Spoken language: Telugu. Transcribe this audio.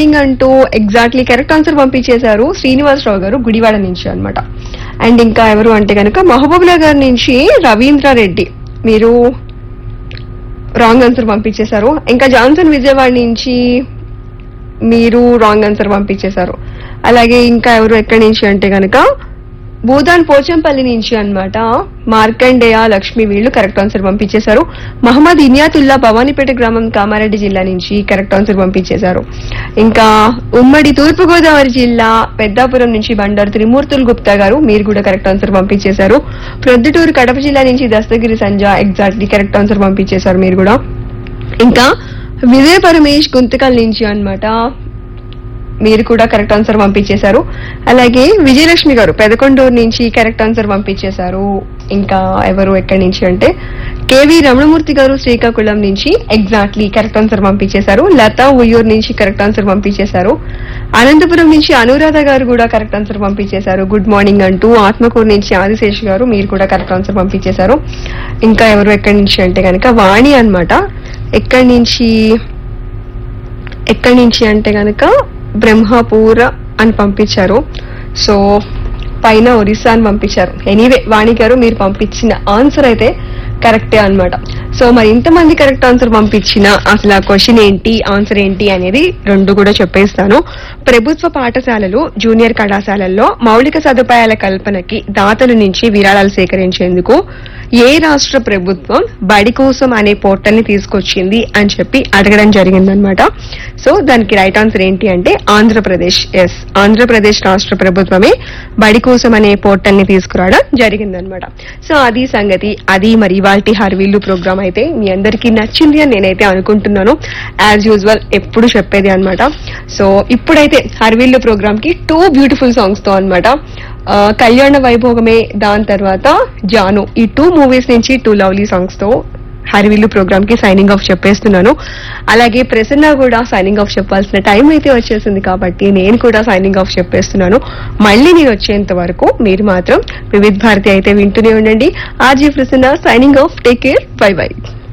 మార్నింగ్ అంటూ ఎగ్జాక్ట్లీ కరెక్ట్ ఆన్సర్ పంపించేశారు శ్రీనివాసరావు గారు గుడివాడ నుంచి అన్నమాట అండ్ ఇంకా ఎవరు అంటే కనుక మహబూబ్ నగర్ నుంచి రవీంద్ర రెడ్డి మీరు రాంగ్ ఆన్సర్ పంపించేశారు ఇంకా జాన్సన్ విజయవాడ నుంచి మీరు రాంగ్ ఆన్సర్ పంపించేశారు అలాగే ఇంకా ఎవరు ఎక్కడి నుంచి అంటే కనుక భూదాన్ పోచంపల్లి నుంచి అన్నమాట మార్కండేయ లక్ష్మి వీళ్ళు కరెక్ట్ ఆన్సర్ పంపించేశారు మహమ్మద్ ఇనియాతుల్లా భవానీపేట గ్రామం కామారెడ్డి జిల్లా నుంచి కరెక్ట్ ఆన్సర్ పంపించేశారు ఇంకా ఉమ్మడి తూర్పుగోదావరి జిల్లా పెద్దాపురం నుంచి బండారు త్రిమూర్తులు గుప్తా గారు మీరు కూడా కరెక్ట్ ఆన్సర్ పంపించేశారు ప్రొద్దుటూరు కడప జిల్లా నుంచి దస్తగిరి సంజ ఎగ్జాక్ట్లీ కరెక్ట్ ఆన్సర్ పంపించేశారు మీరు కూడా ఇంకా విజయ పరమేష్ గుంతకల్ నుంచి అన్నమాట మీరు కూడా కరెక్ట్ ఆన్సర్ పంపించేశారు అలాగే విజయలక్ష్మి గారు పెదకొండూరు నుంచి కరెక్ట్ ఆన్సర్ పంపించేశారు ఇంకా ఎవరు ఎక్కడి నుంచి అంటే కేవి రమణమూర్తి గారు శ్రీకాకుళం నుంచి ఎగ్జాక్ట్లీ కరెక్ట్ ఆన్సర్ పంపించేశారు లతా ఉయ్యూరు నుంచి కరెక్ట్ ఆన్సర్ పంపించేశారు అనంతపురం నుంచి అనురాధ గారు కూడా కరెక్ట్ ఆన్సర్ పంపించేశారు గుడ్ మార్నింగ్ అంటూ ఆత్మకూరు నుంచి ఆదిశేష్ గారు మీరు కూడా కరెక్ట్ ఆన్సర్ పంపించేశారు ఇంకా ఎవరు ఎక్కడి నుంచి అంటే కనుక వాణి అన్నమాట ఎక్కడి నుంచి ఎక్కడి నుంచి అంటే గనక బ్రహ్మపూర అని పంపించారు సో పైన ఒరిస్సా అని పంపించారు ఎనీవే వాణి గారు మీరు పంపించిన ఆన్సర్ అయితే కరెక్టే అన్నమాట సో మరి ఇంతమంది కరెక్ట్ ఆన్సర్ పంపించిన అసలు ఆ క్వశ్చన్ ఏంటి ఆన్సర్ ఏంటి అనేది రెండు కూడా చెప్పేస్తాను ప్రభుత్వ పాఠశాలలు జూనియర్ కళాశాలల్లో మౌలిక సదుపాయాల కల్పనకి దాతల నుంచి విరాళాలు సేకరించేందుకు ఏ రాష్ట్ర ప్రభుత్వం బడి కోసం అనే పోర్టల్ ని తీసుకొచ్చింది అని చెప్పి అడగడం జరిగిందనమాట సో దానికి రైట్ ఆన్సర్ ఏంటి అంటే ఆంధ్రప్రదేశ్ ఎస్ ఆంధ్రప్రదేశ్ రాష్ట్ర ప్రభుత్వమే బడి కోసం అనే పోర్టల్ ని తీసుకురావడం జరిగిందనమాట సో అది సంగతి అది మరి ఇవాల్టి హర్వీల్లు ప్రోగ్రామ్ అయితే మీ అందరికీ నచ్చింది అని నేనైతే అనుకుంటున్నాను యాజ్ యూజువల్ ఎప్పుడు చెప్పేది అన్నమాట సో ఇప్పుడైతే హర్వీల్లు ప్రోగ్రామ్ కి టూ బ్యూటిఫుల్ సాంగ్స్ తో అన్నమాట ఆ, కళ్యాణ వైభోగమే దాని తర్వాత జాను ఈ టూ మూవీస్ నుంచి టూ లవ్లీ సాంగ్స్ తో హరివిల్లు ప్రోగ్రామ్ కి సైనింగ్ ఆఫ్ చెప్పేస్తున్నాను అలాగే ప్రసన్న కూడా సైనింగ్ ఆఫ్ చెప్పాల్సిన టైం అయితే వచ్చేసింది కాబట్టి నేను కూడా సైనింగ్ ఆఫ్ చెప్పేస్తున్నాను మళ్ళీ నేను వచ్చేంత వరకు మీరు మాత్రం వివిధ్ భారతి అయితే వింటూనే ఉండండి RJ Prasanna signing off take care bye by